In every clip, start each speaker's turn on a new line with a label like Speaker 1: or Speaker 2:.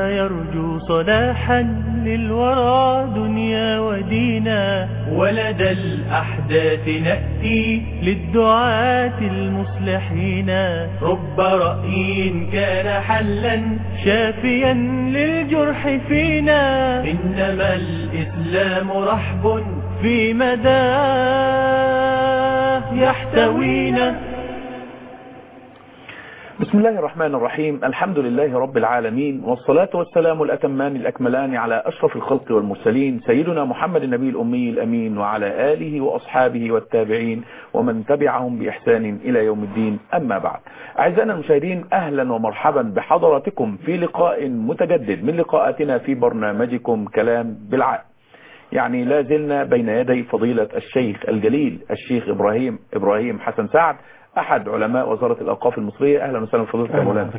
Speaker 1: يرجو صلاحا للورى دنيا ودينا ولدى الأحداث نأتي للدعاة المصلحين رب رأي كان حلا شافيا للجرح فينا إنما الإسلام رحب في مداه يحتوينا
Speaker 2: بسم الله الرحمن الرحيم الحمد لله رب العالمين والصلاة والسلام الأتمان الأكملان على أشرف الخلق والمرسلين سيدنا محمد النبي الأمي الأمين وعلى آله وأصحابه والتابعين ومن تبعهم بإحسان إلى يوم الدين أما بعد أعزائنا المشاهدين أهلا ومرحبا بحضراتكم في لقاء متجدد من لقاءاتنا في برنامجكم كلام بالعقل يعني لا زلنا بين يدي فضيلة الشيخ الجليل الشيخ إبراهيم إبراهيم حسن سعد أحد علماء وزارة الأوقاف المصرية أهلا وسهلا فضيلة يا مولانا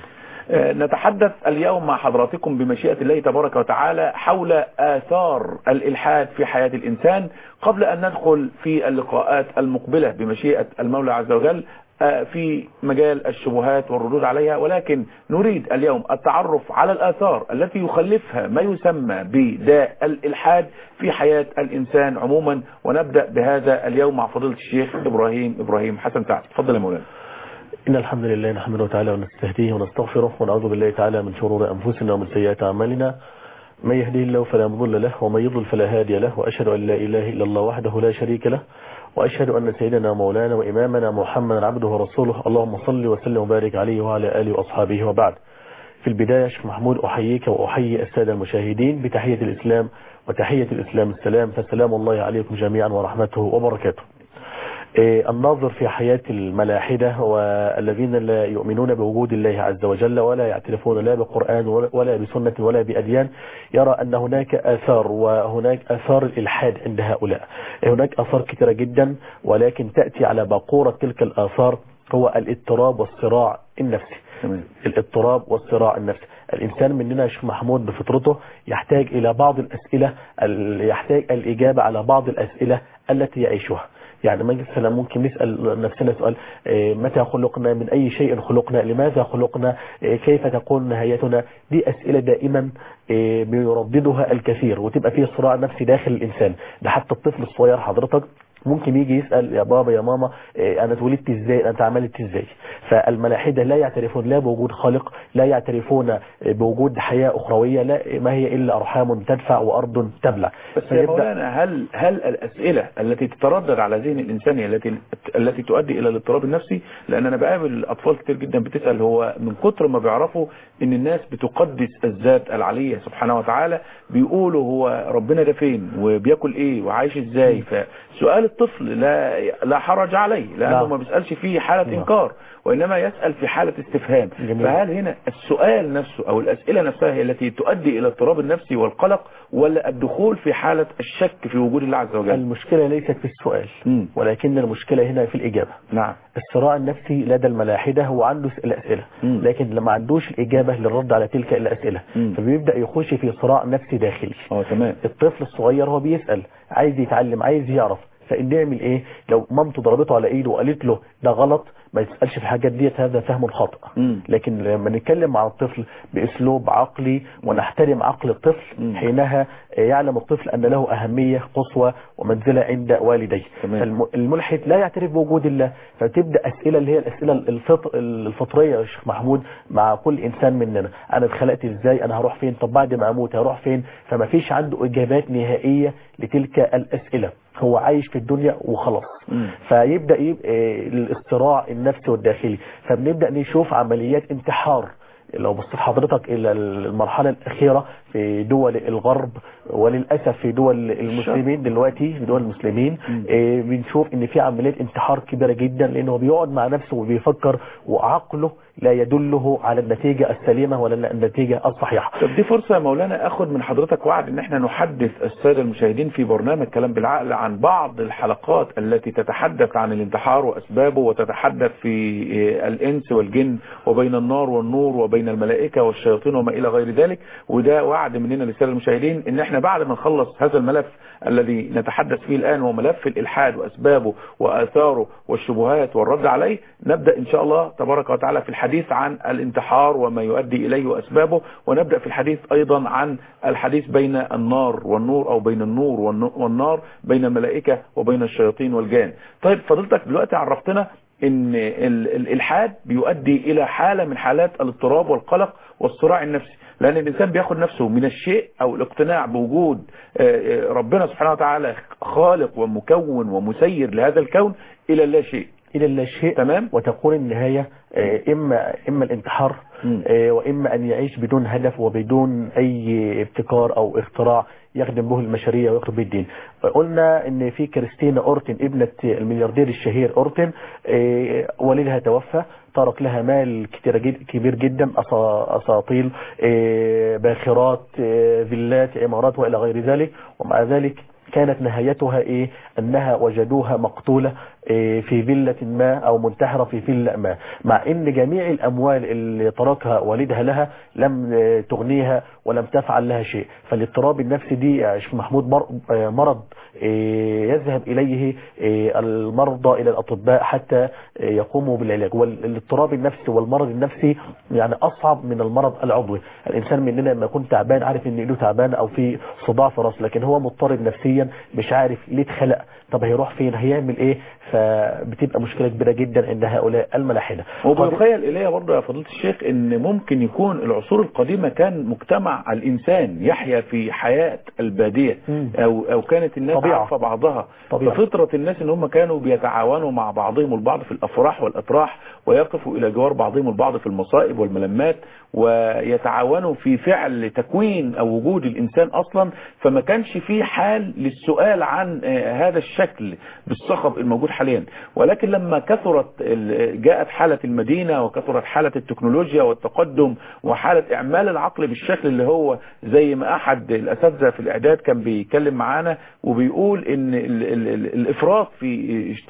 Speaker 2: نتحدث اليوم مع حضراتكم بمشيئة الله تبارك وتعالى حول آثار الإلحاد في حياة الإنسان قبل أن ندخل في اللقاءات المقبلة بمشيئة المولى عز وجل في مجال الشبهات والردود عليها ولكن نريد اليوم التعرف على الآثار التي يخلفها ما يسمى بداء الإلحاد في حياة الإنسان عموما ونبدأ بهذا اليوم مع فضيلة الشيخ إبراهيم إبراهيم حسن سعد تفضل يا مولانا
Speaker 3: إن الحمد لله نحمده تعالى ونستهديه ونستغفره ونعوذ بالله تعالى من شرور أنفسنا ومن سيئات أعمالنا من يهديه الله فلا مضل له ومن يضل فلا هادي له وأشهد أن لا إله إلا الله وحده لا شريك له وأشهد أن سيدنا مولانا وإمامنا محمدا عبده ورسوله اللهم صل وسلم وبارك عليه وعلى آله وأصحابه وبعد في البداية شيخ محمود أحييك وأحيي السادة المشاهدين بتحية الإسلام وتحية الإسلام السلام فسلام الله عليكم جميعا ورحمته وبركاته الناظر في حياة الملاحدة والذين لا يؤمنون بوجود الله عز وجل ولا يعترفون لا بقرآن ولا بسنة ولا بأديان يرى أن هناك آثار وهناك آثار الإلحاد عند هؤلاء هناك آثار كثيرة جدا ولكن تأتي على باقورة تلك الآثار هو الاضطراب والصراع النفسي الاضطراب والصراع النفسي الإنسان مننا يا شيخ محمود بفطرته يحتاج إلى بعض الأسئلة يحتاج الإجابة على بعض الأسئلة التي يعيشها يعني مثلا ممكن نسأل نفسنا سؤال متى خلقنا من أي شيء خلقنا لماذا خلقنا كيف تكون نهايتنا دي أسئلة دائما بيرددها الكثير وتبقى فيه صراع نفسي داخل الإنسان ده حتى الطفل الصغير حضرتك ممكن يجي يسأل يا بابا يا ماما انا اتولدت ازاي انت عملت ازاي فالملاحدة لا يعترفون لا بوجود خالق لا يعترفون بوجود حياة اخروية لا ما هي الا ارحام تدفع وارض تبلع
Speaker 2: بس يا مولانا هل هل الاسئلة التي تتردد على ذهن الانسان التي التي تؤدي الى الاضطراب النفسي لان انا بقابل اطفال كتير جدا بتسأل هو من كتر ما بيعرفوا ان الناس بتقدس الذات العلية سبحانه وتعالى بيقولوا هو ربنا ده فين وبياكل ايه وعايش ازاي فسؤال الطفل لا لا حرج عليه لانه لا. ما بيسالش فيه حاله لا. انكار وانما يسال في حاله استفهام جميل. فهل هنا السؤال نفسه او الاسئله نفسها هي التي تؤدي الى الاضطراب النفسي والقلق ولا الدخول في حاله الشك في وجود الله عز وجل
Speaker 3: المشكله ليست في السؤال م. ولكن المشكله هنا في الاجابه
Speaker 2: نعم
Speaker 3: الصراع النفسي لدى الملاحده هو عنده الاسئله م. لكن لما عندوش الاجابه للرد على تلك الاسئله م. فبيبدا يخش في صراع نفسي داخلي
Speaker 2: اه تمام
Speaker 3: الطفل الصغير هو بيسال عايز يتعلم عايز يعرف فنعمل ايه لو مامته ضربته على ايده وقالت له ده غلط ما يسألش في الحاجات ديت هذا فهم خاطئ لكن لما نتكلم مع الطفل باسلوب عقلي ونحترم عقل الطفل مم. حينها يعلم الطفل ان له اهمية قصوى ومنزلة عند والديه فالملحد لا يعترف بوجود الله فتبدأ اسئلة اللي هي الاسئلة الفطر الفطرية يا شيخ محمود مع كل انسان مننا انا اتخلقت ازاي انا هروح فين طب بعد ما اموت هروح فين فما فيش عنده اجابات نهائية لتلك الاسئلة هو عايش في الدنيا وخلاص م. فيبدأ يبقى الصراع النفسي والداخلي فبنبدأ نشوف عمليات انتحار لو بصيت حضرتك الى المرحلة الاخيرة في دول الغرب وللأسف في دول المسلمين دلوقتي في دول المسلمين آه بنشوف ان في عمليات انتحار كبيرة جدا لانه بيقعد مع نفسه وبيفكر وعقله لا يدله على النتيجة السليمة ولا النتيجة الصحيحة
Speaker 2: طب دي فرصة يا مولانا اخد من حضرتك وعد ان احنا نحدث السادة المشاهدين في برنامج كلام بالعقل عن بعض الحلقات التي تتحدث عن الانتحار واسبابه وتتحدث في الانس والجن وبين النار والنور وبين الملائكة والشياطين وما الى غير ذلك وده وعد مننا للسادة المشاهدين ان احنا بعد ما نخلص هذا الملف الذي نتحدث فيه الان هو ملف الالحاد واسبابه واثاره والشبهات والرد عليه نبدأ ان شاء الله تبارك وتعالى في الحلقة الحديث عن الانتحار وما يؤدي إليه وأسبابه ونبدأ في الحديث أيضا عن الحديث بين النار والنور أو بين النور والن- والنار بين الملائكة وبين الشياطين والجان طيب فضلتك دلوقتي عرفتنا ان ال- ال- الالحاد بيؤدي الى حالة من حالات الاضطراب والقلق والصراع النفسي لان الانسان بياخد نفسه من الشيء او الاقتناع بوجود آه، آه، ربنا سبحانه وتعالى خالق ومكون ومسير لهذا الكون الى اللا شيء
Speaker 3: الى لا شيء
Speaker 2: تمام
Speaker 3: وتكون النهاية آه، إما إما الانتحار
Speaker 2: مم.
Speaker 3: آه، وإما أن يعيش بدون هدف وبدون أي ابتكار أو اختراع يخدم به البشرية ويخدم به الدين قلنا أن في كريستينا أورتن ابنة الملياردير الشهير أورتن آه، والدها توفى ترك لها مال كتير جد كبير جدا أسا- أساطيل آه، باخرات آه، فيلات عمارات وإلى غير ذلك ومع ذلك كانت نهايتها ايه انها وجدوها مقتولة إيه في فيلة ما او منتحرة في فيلة ما مع ان جميع الاموال اللي تركها والدها لها لم آه، تغنيها ولم تفعل لها شيء فالاضطراب النفسي دي يا شيخ محمود مر- آه، مرض إيه يذهب اليه إيه المرضى الى الاطباء حتى إيه يقوموا بالعلاج والاضطراب النفسي والمرض النفسي يعني اصعب من المرض العضوي الانسان مننا لما يكون تعبان عارف ان ايده تعبانه او في صداع في راسه لكن هو مضطرب نفسيا مش عارف ليه اتخلق طب هيروح فين هيعمل ايه فبتبقى مشكله كبيره جدا عند هؤلاء الملاحده
Speaker 2: وبيخيل إلي برضه يا فضيلة الشيخ ان ممكن يكون العصور القديمة كان مجتمع الانسان يحيا في حياة البادية
Speaker 3: مم.
Speaker 2: او او كانت الناس
Speaker 3: طبيعة.
Speaker 2: عارفة بعضها
Speaker 3: طبيعة.
Speaker 2: ففطرة الناس ان هم كانوا بيتعاونوا مع بعضهم البعض في الافراح والاتراح ويقفوا الى جوار بعضهم البعض في المصائب والملمات ويتعاونوا في فعل تكوين او وجود الانسان اصلا فما كانش في حال للسؤال عن آه، هذا الشكل بالصخب الموجود حاليا ولكن لما كثرت ال- جاءت حالة المدينة وكثرت حالة التكنولوجيا والتقدم وحالة اعمال العقل بالشكل اللي هو زي ما احد الاساتذة في الاعداد كان بيتكلم معانا وبيقول ان ال ال ال الافراط في اشت-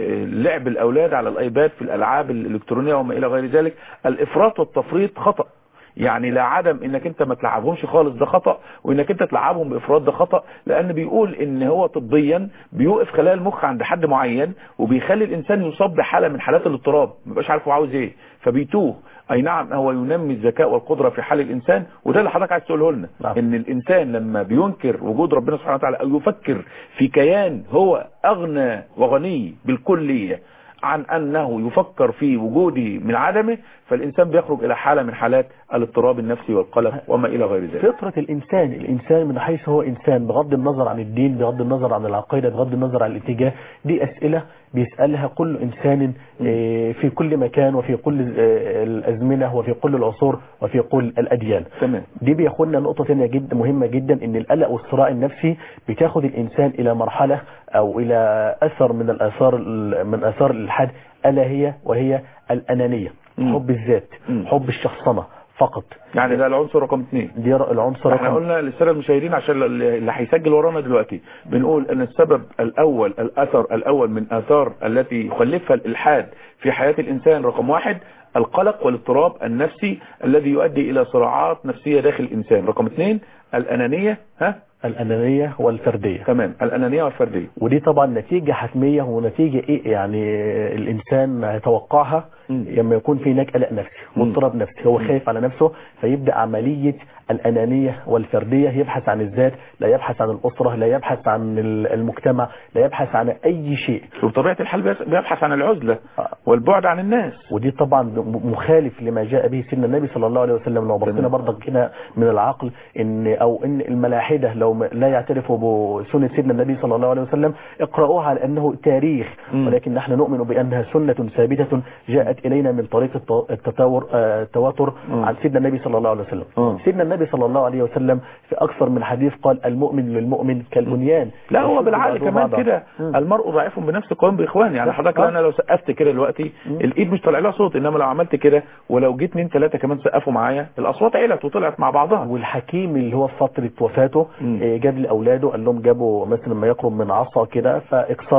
Speaker 2: لعب الاولاد على الايباد في الالعاب الالكترونية وما الى غير ذلك الافراط والتفريط خطأ يعني لا عدم انك انت ما تلعبهمش خالص ده خطأ وانك انت تلعبهم بافراط ده خطأ لان بيقول ان هو طبيا بيوقف خلايا المخ عند حد معين وبيخلي الانسان يصاب بحالة من حالات الاضطراب ما بيبقاش عارف هو عاوز ايه فبيتوه اي نعم هو ينمي الذكاء والقدرة في حال الانسان وده اللي حضرتك عايز تقوله لنا
Speaker 3: نعم.
Speaker 2: ان الانسان لما بينكر وجود ربنا سبحانه وتعالى او يفكر في كيان هو اغنى وغني بالكلية عن انه يفكر في وجوده من عدمه فالانسان بيخرج الى حالة من حالات الاضطراب النفسي والقلق وما الى غير ذلك
Speaker 3: فطرة الإنسان الإنسان من حيث هو إنسان بغض النظر عن الدين بغض النظر عن العقيدة بغض النظر عن الاتجاه دي أسئلة بيسألها كل إنسان آه، في كل مكان وفي كل آه، الأزمنة وفي كل العصور وفي كل الأديان
Speaker 2: تمام
Speaker 3: دي بياخدنا نقطة تانية جدا مهمة جدا ان القلق والصراع النفسي بتاخد الانسان الى مرحلة او الى اثر من الاثار من اثار الالحاد الا هي وهي الانانية
Speaker 2: مم.
Speaker 3: حب الذات
Speaker 2: مم.
Speaker 3: حب الشخصنة فقط
Speaker 2: يعني ده العنصر رقم اثنين
Speaker 3: دي العنصر
Speaker 2: احنا
Speaker 3: رقم
Speaker 2: قلنا للساده المشاهدين عشان اللي هيسجل ورانا دلوقتي بنقول ان السبب الاول الاثر الاول من اثار التي يخلفها الالحاد في حياة الانسان رقم واحد القلق والاضطراب النفسي الذي يؤدي الى صراعات نفسية داخل الانسان رقم اثنين الانانية ها
Speaker 3: الانانية والفردية
Speaker 2: تمام الانانية والفردية
Speaker 3: ودي طبعا نتيجة حتمية ونتيجة ايه يعني الانسان يتوقعها
Speaker 2: مم.
Speaker 3: لما يكون في هناك قلق نفسي
Speaker 2: مم.
Speaker 3: واضطراب نفسي هو خايف على نفسه فيبدأ عملية الأنانية والفردية يبحث عن الذات لا يبحث عن الأسرة لا يبحث عن ال- المجتمع لا يبحث عن أي شيء
Speaker 2: وبطبيعة الحال بيس- بيبحث عن العزلة والبعد عن الناس
Speaker 3: ودي طبعا م- مخالف لما جاء به سيدنا النبي صلى الله عليه وسلم لو بصينا
Speaker 2: تمام.
Speaker 3: برضك كده من العقل ان او ان الملاحده لو م- لا يعترفوا بسنه سيدنا النبي صلى الله عليه وسلم اقرأوها على انه تاريخ
Speaker 2: مم.
Speaker 3: ولكن نحن نؤمن بانها سنه ثابته جاءت الينا من طريق الت- التطور آه، التواتر
Speaker 2: مم.
Speaker 3: عن سيدنا النبي صلى الله عليه وسلم
Speaker 2: مم.
Speaker 3: سيدنا النبي صلى الله عليه وسلم في اكثر من حديث قال المؤمن للمؤمن كالبنيان
Speaker 2: لا هو
Speaker 3: يشد
Speaker 2: بالعقل
Speaker 3: بعضه
Speaker 2: كمان
Speaker 3: بعضا.
Speaker 2: كده
Speaker 3: مم.
Speaker 2: المرء ضعيف بنفس قوام باخوان يعني
Speaker 3: صح.
Speaker 2: حضرتك لو
Speaker 3: آه.
Speaker 2: انا لو سقفت كده دلوقتي
Speaker 3: مم.
Speaker 2: الايد مش طالع لها صوت انما لو عملت كده ولو جيت اتنين ثلاثه كمان سقفوا معايا الاصوات علت وطلعت مع بعضها
Speaker 3: والحكيم اللي هو في فترة وفاته
Speaker 2: مم.
Speaker 3: آه، جاب لأولاده قال لهم جابوا مثلا ما يقرب من عصا كده فاكسرها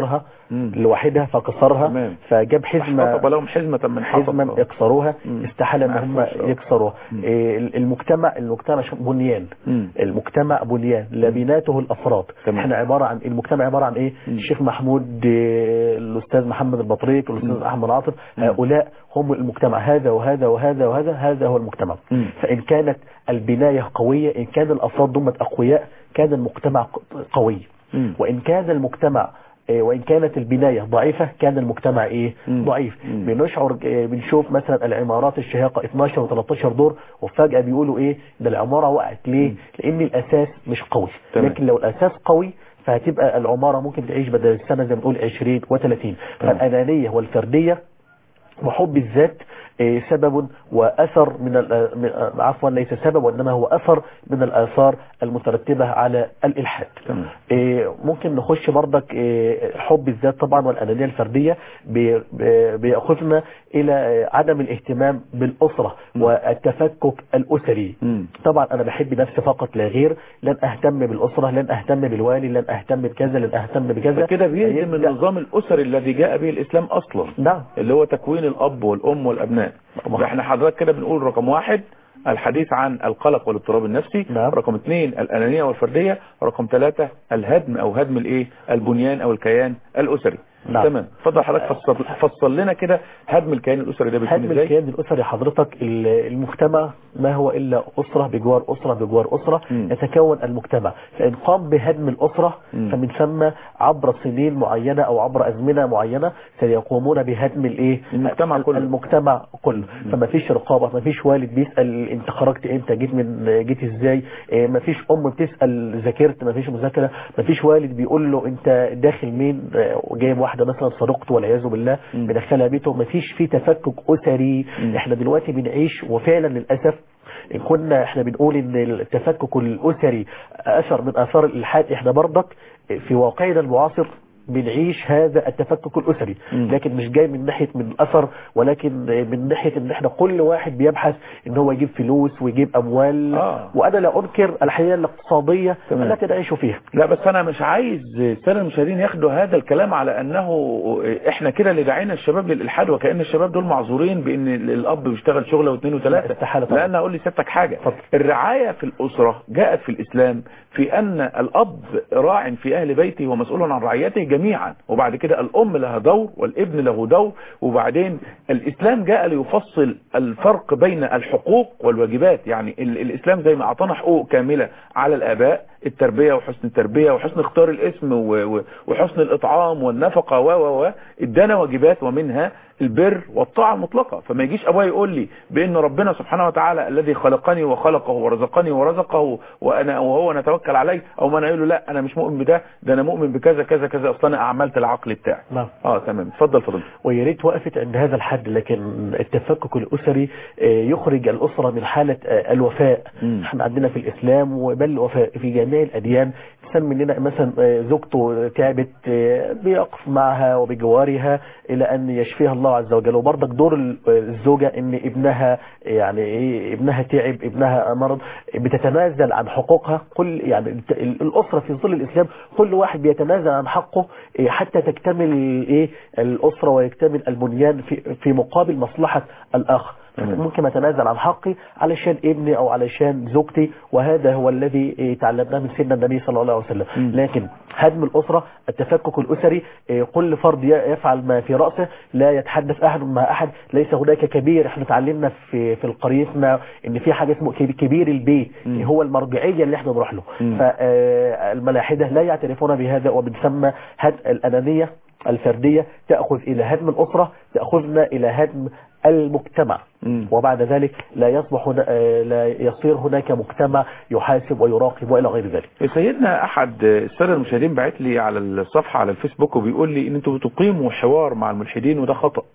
Speaker 2: مم.
Speaker 3: لوحدها فكسرها
Speaker 2: تمام.
Speaker 3: فجاب حزمة
Speaker 2: حطب لهم حزمة من حطب
Speaker 3: حزمة يكسروها
Speaker 2: مم.
Speaker 3: استحال ان
Speaker 2: ما
Speaker 3: هم
Speaker 2: عرفوش، آه.
Speaker 3: يكسروها
Speaker 2: مم.
Speaker 3: إيه، المجتمع المجتمع شو- بنيان
Speaker 2: مم.
Speaker 3: المجتمع بنيان لبناته الافراد
Speaker 2: تمام.
Speaker 3: احنا عباره عن المجتمع عباره عن ايه
Speaker 2: مم.
Speaker 3: الشيخ محمود إيه، الاستاذ محمد البطريق الاستاذ
Speaker 2: مم.
Speaker 3: احمد عاطف
Speaker 2: مم.
Speaker 3: هؤلاء هم المجتمع هذا وهذا وهذا وهذا هذا هو المجتمع
Speaker 2: مم.
Speaker 3: فان كانت البنايه قويه ان كان الافراد دول اقوياء كان المجتمع ق- قوي
Speaker 2: مم.
Speaker 3: وان كان المجتمع إيه، وان كانت البنايه ضعيفه كان المجتمع ايه
Speaker 2: مم.
Speaker 3: ضعيف
Speaker 2: مم.
Speaker 3: بنشعر إيه، بنشوف مثلا العمارات الشاهقه 12 و13 دور وفجاه بيقولوا ايه ده العماره وقعت ليه
Speaker 2: مم.
Speaker 3: لان الاساس مش قوي
Speaker 2: تمام.
Speaker 3: لكن لو الاساس قوي فهتبقى العماره ممكن تعيش بدل السنه زي ما بنقول 20 و30
Speaker 2: تمام.
Speaker 3: فالانانيه والفرديه وحب الذات إيه، سبب واثر من ال- من- آه، عفوا ليس سبب وانما هو اثر من الاثار المترتبه على الالحاد
Speaker 2: تمام.
Speaker 3: إيه، ممكن نخش برضك إيه، حب الذات طبعا والانانيه الفرديه بي- بي- بياخذنا الى آه، عدم الاهتمام بالاسره
Speaker 2: م.
Speaker 3: والتفكك الاسري
Speaker 2: مم.
Speaker 3: طبعا انا بحب نفسي فقط لا غير لن اهتم بالاسره لن اهتم بالوالي لن اهتم بكذا لن اهتم بكذا
Speaker 2: فكده بيهدم
Speaker 3: فيبدأ-
Speaker 2: النظام الأسري الذي جاء به الإسلام أصلا
Speaker 3: نعم
Speaker 2: اللي هو تكوين الأب والأم والأبناء
Speaker 3: طبعا.
Speaker 2: احنا حضرتك كده بنقول رقم واحد الحديث عن القلق والاضطراب النفسي
Speaker 3: نعم.
Speaker 2: رقم اثنين الأنانية والفردية رقم ثلاثة الهدم أو هدم الإيه البنيان أو الكيان الأسري
Speaker 3: نعم.
Speaker 2: تمام اتفضل حضرتك فصل, فصل لنا كده هدم الكيان الأسري ده بيكون
Speaker 3: هدم
Speaker 2: ازاي
Speaker 3: الكيان الاسري حضرتك ال- المجتمع ما هو الا اسره بجوار اسره بجوار اسره
Speaker 2: مم.
Speaker 3: يتكون المجتمع فان قام بهدم الاسره
Speaker 2: مم.
Speaker 3: فمن ثم عبر سنين معينه او عبر ازمنه معينه سيقومون بهدم الايه
Speaker 2: المجتمع
Speaker 3: ال-
Speaker 2: كله.
Speaker 3: المجتمع كله فما فيش رقابه ما فيش والد بيسال انت خرجت امتى جيت من جيت ازاي إيه، ما فيش ام بتسال ذاكرت ما فيش مذاكره ما فيش والد بيقول له انت داخل مين آه، وجايب واحده مثلا صديقته والعياذ بالله
Speaker 2: مم.
Speaker 3: مدخلها بيته ما فيش في تفكك اسري
Speaker 2: مم.
Speaker 3: احنا دلوقتي بنعيش وفعلا للاسف إن كنا احنا بنقول ان التفكك الاسري اثر من اثار الالحاد احنا برضك في واقعنا المعاصر بنعيش هذا التفكك الاسري
Speaker 2: مم.
Speaker 3: لكن مش جاي من ناحيه من الاثر ولكن من ناحيه ان احنا كل واحد بيبحث ان هو يجيب فلوس ويجيب اموال
Speaker 2: آه.
Speaker 3: وانا لا انكر الحياه الاقتصاديه
Speaker 2: تمام.
Speaker 3: التي نعيش فيها
Speaker 2: لا بس انا مش عايز الساده المشاهدين ياخدوا هذا الكلام على انه احنا كده اللي دعينا الشباب للالحاد وكان الشباب دول معذورين بان الاب بيشتغل شغله واثنين
Speaker 3: لا،
Speaker 2: وثلاثه
Speaker 3: استحالة طبعا.
Speaker 2: لان اقول لسيادتك حاجه
Speaker 3: اتفضل.
Speaker 2: الرعايه في الاسره جاءت في الاسلام في ان الاب راع في اهل بيته ومسؤول عن رعيته جميعا وبعد كده الام لها دور والابن له دور وبعدين الاسلام جاء ليفصل الفرق بين الحقوق والواجبات يعني ال- الاسلام زي ما اعطانا حقوق كامله على الاباء التربيه وحسن التربيه وحسن اختيار الاسم و- و- وحسن الاطعام والنفقه و و و ادانا واجبات ومنها البر والطاعه المطلقه فما يجيش ابويا يقول لي بان ربنا سبحانه وتعالى الذي خلقني وخلقه ورزقني ورزقه وانا وهو نتوكل عليه او ما انا اقول له لا انا مش مؤمن بده ده انا مؤمن بكذا كذا كذا اصلا انا اعملت العقل بتاعي
Speaker 3: نعم
Speaker 2: اه تمام اتفضل فضل
Speaker 3: ويا ريت وقفت عند هذا الحد لكن التفكك الاسري آه، يخرج الاسره من حاله آه، الوفاء
Speaker 2: مم.
Speaker 3: احنا عندنا في الاسلام وبل الوفاء في جميع الاديان انسان مننا مثلا آه، زوجته تعبت آه، بيقف معها وبجوارها الى ان يشفيها الله عز وجل وبرضك دور ال- الزوجه ان ابنها يعني ايه ابنها تعب ابنها مرض بتتنازل عن حقوقها كل يعني الت- ال- الاسره في ظل الاسلام كل واحد بيتنازل عن حقه إيه، حتى تكتمل ايه الاسره ويكتمل البنيان في في مقابل مصلحه الاخر
Speaker 2: تمام.
Speaker 3: ممكن اتنازل عن حقي علشان ابني او علشان زوجتي وهذا هو الذي إيه، تعلمناه من سيدنا النبي صلى الله عليه وسلم
Speaker 2: مم.
Speaker 3: لكن هدم الاسره التفكك الاسري إيه، كل فرد ي- يفعل ما في راسه لا يتحدث احد مع احد ليس هناك كبير احنا اتعلمنا في في قريتنا ان في حاجه اسمه كب- كبير البيت
Speaker 2: مم.
Speaker 3: هو المرجعيه اللي احنا نروح له
Speaker 2: مم.
Speaker 3: فالملاحده لا يعترفون بهذا وبنسمى هد الانانيه الفرديه تاخذ الى هدم الاسره تاخذنا الى هدم المجتمع
Speaker 2: مم.
Speaker 3: وبعد ذلك لا يصبح هنا آه، لا يصير هناك مجتمع يحاسب ويراقب والى غير ذلك
Speaker 2: سيدنا احد الساده المشاهدين بعت لي على الصفحه على الفيسبوك وبيقول لي ان انتوا بتقيموا حوار مع الملحدين وده خطا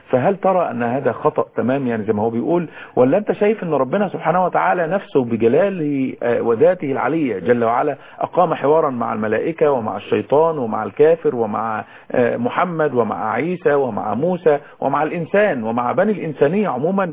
Speaker 2: فهل ترى ان هذا خطأ تمام يعني زي ما هو بيقول ولا انت شايف ان ربنا سبحانه وتعالى نفسه بجلاله آه، وذاته العلية جل وعلا اقام حوارا مع الملائكة ومع الشيطان ومع الكافر ومع آه، محمد ومع عيسى ومع موسى ومع الانسان ومع بني الانسانية عموما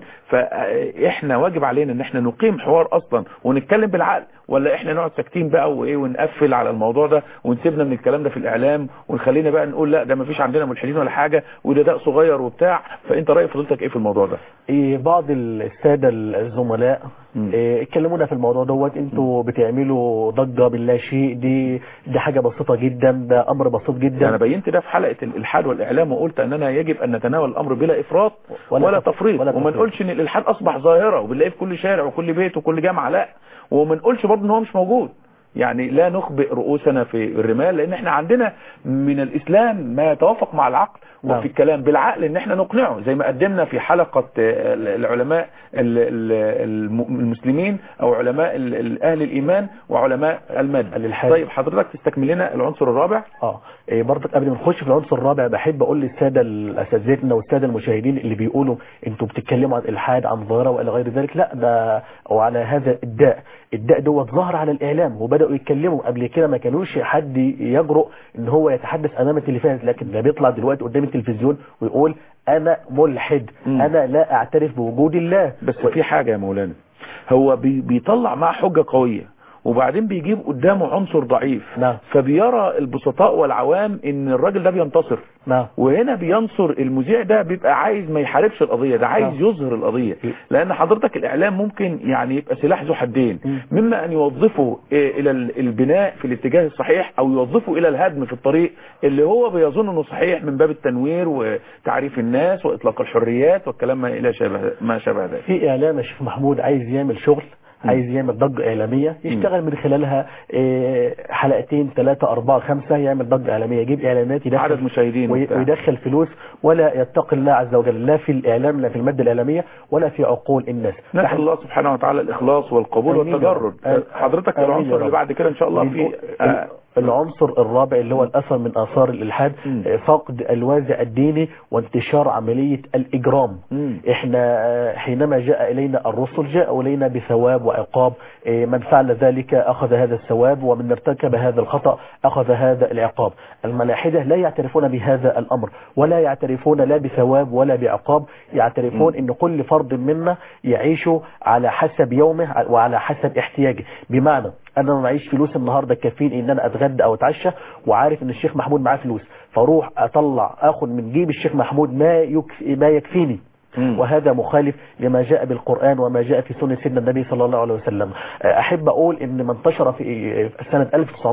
Speaker 2: فاحنا واجب علينا ان احنا نقيم حوار اصلا ونتكلم بالعقل ولا احنا نقعد ساكتين بقى وايه ونقفل على الموضوع ده ونسيبنا من الكلام ده في الاعلام ونخلينا بقى نقول لا ده ما فيش عندنا ملحدين ولا حاجه وده داء صغير وبتاع فانت راي فضيلتك ايه في الموضوع ده
Speaker 3: إيه بعض السادة الزملاء
Speaker 2: مم.
Speaker 3: إيه اتكلمونا في الموضوع دوت انتوا بتعملوا ضجة باللا شيء دي دي حاجة بسيطة جدا ده امر بسيط
Speaker 2: انا
Speaker 3: جدا
Speaker 2: بينت ده في حلقه الالحاد والاعلام وقلت اننا يجب ان نتناول الامر بلا افراط ولا,
Speaker 3: ولا
Speaker 2: ولا تفريط
Speaker 3: ولا
Speaker 2: وما
Speaker 3: تفريط.
Speaker 2: نقولش ان الالحاد اصبح ظاهره وبنلاقيه في كل شارع وكل بيت وكل جامعه لا وما نقولش برضه ان هو مش موجود يعني لا نخبئ رؤوسنا في الرمال لان احنا عندنا من الاسلام ما يتوافق مع العقل
Speaker 3: نعم.
Speaker 2: وفي الكلام بالعقل ان احنا نقنعه زي ما قدمنا في حلقة آه، العلماء ال- ال- الم- المسلمين او علماء ال- ال- اهل الايمان وعلماء المادة
Speaker 3: الإلحاد.
Speaker 2: طيب حضرتك تستكمل لنا العنصر الرابع
Speaker 3: اه إيه برضك قبل ما نخش في العنصر الرابع بحب اقول للساده الاساتذتنا والساده المشاهدين اللي بيقولوا انتوا بتتكلموا عن الحاد عن ظاهره والى غير ذلك لا ده وعلى هذا الداء الداء دوت ظهر على الاعلام وبداوا يتكلموا قبل كده ما كانوش حد يجرؤ ان هو يتحدث امام التلفاز لكن ده بيطلع دلوقتي قدام التلفزيون ويقول انا ملحد
Speaker 2: مم.
Speaker 3: انا لا اعترف بوجود الله
Speaker 2: بس في حاجة يا مولانا هو بي بيطلع معاه حجة قوية وبعدين بيجيب قدامه عنصر ضعيف
Speaker 3: نعم
Speaker 2: فبيرى البسطاء والعوام ان الراجل ده بينتصر
Speaker 3: نعم
Speaker 2: وهنا بينصر المذيع ده بيبقى عايز ما يحاربش القضية ده عايز
Speaker 3: نعم.
Speaker 2: يظهر القضية لان حضرتك الاعلام ممكن يعني يبقى سلاح ذو حدين
Speaker 3: مم.
Speaker 2: مما ان يوظفه إيه الى ال- البناء في الاتجاه الصحيح او يوظفه الى الهدم في الطريق اللي هو بيظن انه صحيح من باب التنوير وتعريف الناس واطلاق الحريات والكلام ما الى شبه ما شابه ذلك
Speaker 3: في اعلام يا شيخ محمود عايز يعمل شغل عايز يعمل ضجة إعلامية يشتغل من خلالها إيه، حلقتين ثلاثة أربعة خمسة يعمل ضجة إعلامية يجيب إعلانات يدخل
Speaker 2: عدد مشاهدين
Speaker 3: وي-
Speaker 2: وبتاع.
Speaker 3: ويدخل فلوس ولا يتقي الله عز وجل لا في الإعلام لا في المادة الإعلامية ولا في عقول الناس
Speaker 2: نسأل الله سبحانه وتعالى الإخلاص والقبول
Speaker 3: آمين يا
Speaker 2: والتجرد
Speaker 3: رب.
Speaker 2: حضرتك
Speaker 3: آمين يا
Speaker 2: العنصر اللي
Speaker 3: رب.
Speaker 2: بعد كده إن شاء الله في آه،
Speaker 3: العنصر الرابع اللي هو الأثر من آثار الإلحاد
Speaker 2: مم.
Speaker 3: آه، فقد الوازع الديني وانتشار عملية الإجرام
Speaker 2: مم.
Speaker 3: احنا آه، حينما جاء إلينا الرسل جاءوا إلينا بثواب وعقاب آه، من فعل ذلك أخذ هذا الثواب ومن ارتكب هذا الخطأ أخذ هذا العقاب الملاحدة لا يعترفون بهذا الأمر ولا يعترفون لا بثواب ولا بعقاب يعترفون أن كل فرد منا يعيش على حسب يومه وعلى حسب احتياجه بمعنى انا ما معيش فلوس النهارده تكفيني ان انا اتغدى او اتعشى وعارف ان الشيخ محمود معاه فلوس فاروح اطلع اخد من جيب الشيخ محمود ما يكفي ما يكفيني
Speaker 2: مم.
Speaker 3: وهذا مخالف لما جاء بالقرآن وما جاء في سنة سيدنا النبي صلى الله عليه وسلم أحب أقول إن ما انتشر في سنة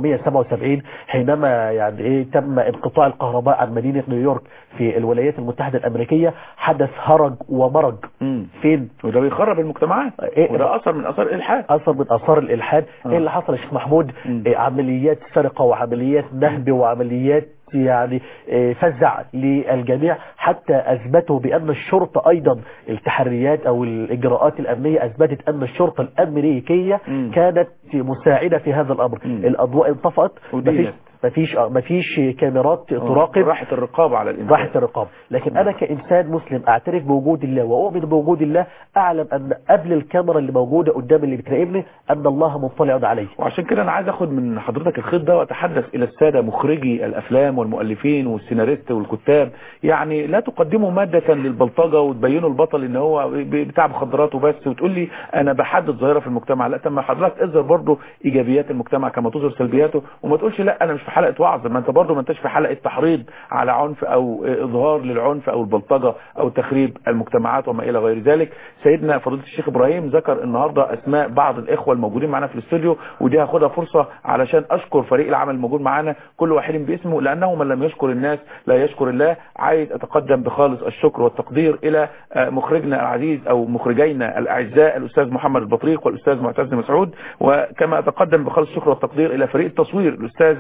Speaker 3: 1977 حينما يعني إيه تم انقطاع الكهرباء عن مدينة نيويورك في الولايات المتحدة الأمريكية حدث هرج ومرج
Speaker 2: مم.
Speaker 3: فين
Speaker 2: وده بيخرب المجتمعات
Speaker 3: إيه-
Speaker 2: وده أثر من أثار الإلحاد
Speaker 3: اثر من اثار الالحاد
Speaker 2: آه.
Speaker 3: ايه اللي حصل يا شيخ محمود
Speaker 2: مم.
Speaker 3: إيه عمليات سرقه وعمليات نهب وعمليات يعني إيه فزع للجميع حتى اثبتوا بان الشرطه ايضا التحريات او الاجراءات الامنيه اثبتت ان الشرطه الامريكيه
Speaker 2: مم.
Speaker 3: كانت مساعده في هذا الامر
Speaker 2: مم.
Speaker 3: الاضواء انطفأت
Speaker 2: وديت.
Speaker 3: مفيش مفيش آه، مفيش كاميرات تراقب
Speaker 2: راحت الرقابة على الإنسان
Speaker 3: راحة الرقابة لكن أنا كإنسان مسلم أعترف بوجود الله وأؤمن بوجود الله أعلم أن قبل الكاميرا اللي موجودة قدام اللي بتراقبني أن الله مطلع عليه
Speaker 2: وعشان كده انا عايز اخد من حضرتك الخيط ده واتحدث الى الساده مخرجي الافلام والمؤلفين والسيناريست والكتاب يعني لا تقدموا ماده للبلطجه وتبينوا البطل ان هو ب- بتاع مخدرات وبس وتقول لي انا بحدد ظاهره في المجتمع لا طب ما حضرتك اظهر برضه ايجابيات المجتمع كما تظهر سلبياته وما تقولش لا انا مش في حلقه وعظ ما انت برضه ما انتش في حلقه تحريض على عنف او اظهار للعنف او البلطجه او تخريب المجتمعات وما الى غير ذلك سيدنا فضيله الشيخ ابراهيم ذكر النهارده اسماء بعض الاخوه الموجودين معانا في الاستوديو ودي هاخدها فرصه علشان اشكر فريق العمل الموجود معانا كل واحد باسمه لانه من لم يشكر الناس لا يشكر الله عايز اتقدم بخالص الشكر والتقدير الى آه، مخرجنا العزيز او مخرجينا الاعزاء الاستاذ محمد البطريق والاستاذ معتز مسعود وكما اتقدم بخالص الشكر والتقدير الى فريق التصوير الاستاذ محمد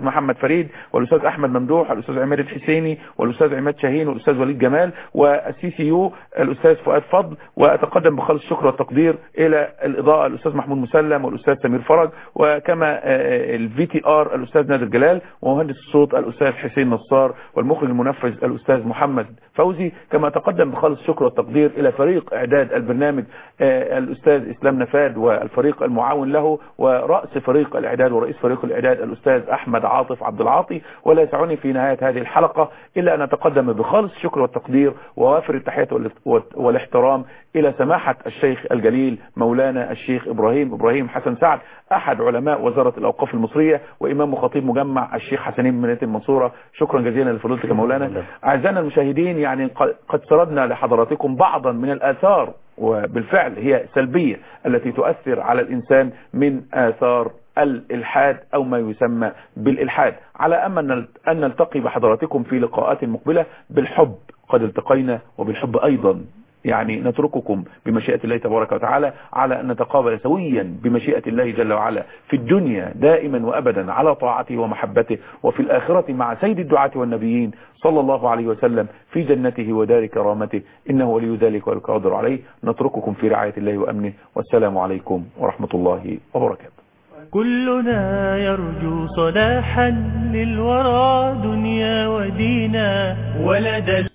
Speaker 2: فريد والاستاذ احمد ممدوح والاستاذ عماد الحسيني والاستاذ عماد شاهين والاستاذ وليد جمال والسي سي يو الاستاذ فؤاد فضل واتقدم بخالص الشكر والتقدير الى الاضاءه الاستاذ محمود مسلم والاستاذ سمير فرج وكما الفي تي ار الاستاذ نادر جلال ومهندس الصوت الاستاذ حسين نصار والمخرج المنفذ الاستاذ محمد فوزي كما اتقدم بخالص الشكر والتقدير الى فريق اعداد البرنامج آه، الاستاذ اسلام نفاد والفريق المعاون له ورأس فريق الاعداد ورئيس فريق الاعداد الاستاذ احمد عاطف عبد العاطي ولا يسعني في نهاية هذه الحلقة الا ان اتقدم بخالص الشكر والتقدير ووافر التحيات وال- والاحترام الى سماحة الشيخ الجليل مولانا الشيخ ابراهيم ابراهيم حسن سعد احد علماء وزارة الاوقاف المصرية وامام وخطيب مجمع الشيخ حسنين من مدينة المنصورة شكرا جزيلا لفضيلتك يا مولانا اعزائنا المشاهدين يعني ق- قد سردنا لحضراتكم بعضا من الاثار وبالفعل هي سلبية التي تؤثر على الانسان من اثار الالحاد او ما يسمى بالالحاد على امل ان نلتقي بحضراتكم في لقاءات مقبلة بالحب قد التقينا وبالحب ايضا يعني نترككم بمشيئة الله تبارك وتعالى على أن نتقابل سويا بمشيئة الله جل وعلا في الدنيا دائما وأبدا على طاعته ومحبته وفي الآخرة مع سيد الدعاة والنبيين صلى الله عليه وسلم في جنته ودار كرامته إنه ولي ذلك والقادر عليه نترككم في رعاية الله وأمنه والسلام عليكم ورحمة الله وبركاته
Speaker 1: كلنا يرجو صلاحا للورى دنيا ودينا ولدى